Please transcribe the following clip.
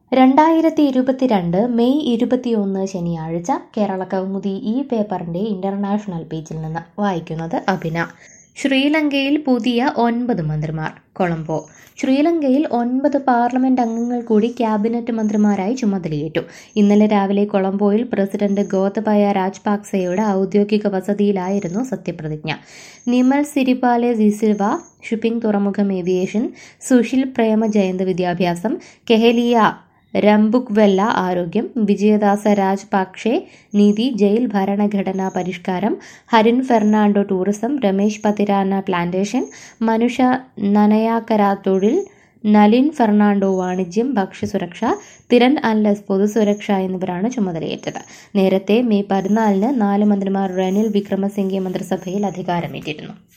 രണ്ടായിരത്തി ഇരുപത്തിരണ്ട് മെയ് ഇരുപത്തിയൊന്ന് ശനിയാഴ്ച കേരള കൗമുദി ഈ പേപ്പറിന്റെ ഇന്റർനാഷണൽ പേജിൽ നിന്ന് വായിക്കുന്നത് അഭിന ശ്രീലങ്കയിൽ പുതിയ ഒൻപത് മന്ത്രിമാർ കൊളംബോ ശ്രീലങ്കയിൽ ഒൻപത് പാർലമെന്റ് അംഗങ്ങൾ കൂടി ക്യാബിനറ്റ് മന്ത്രിമാരായി ചുമതലയേറ്റു ഇന്നലെ രാവിലെ കൊളംബോയിൽ പ്രസിഡന്റ് ഗോതബയ രാജപാക്സെയുടെ ഔദ്യോഗിക വസതിയിലായിരുന്നു സത്യപ്രതിജ്ഞ നിമൽ സിരിപാലെ സിസിൽവ ഷിപ്പിംഗ് തുറമുഖം ഏവിയേഷൻ സുശീൽ പ്രേമ ജയന്ത് വിദ്യാഭ്യാസം കെഹലിയ രംബുക്വെല്ല ആരോഗ്യം വിജയദാസ രാജപാക്ഷെ നീതി ജയിൽ ഭരണഘടനാ പരിഷ്കാരം ഹരിൻ ഫെർണാണ്ടോ ടൂറിസം രമേശ് പതിരാന പ്ലാന്റേഷൻ മനുഷ നനയാക്കര തൊഴിൽ നലിൻ ഫെർണാണ്ടോ വാണിജ്യം ഭക്ഷ്യസുരക്ഷ തിരൻ അൻലസ് പൊതുസുരക്ഷ എന്നിവരാണ് ചുമതലയേറ്റത് നേരത്തെ മെയ് പതിനാലിന് നാല് മന്ത്രിമാർ റനിൽ വിക്രമസിംഗെ മന്ത്രിസഭയിൽ അധികാരമേറ്റിരുന്നു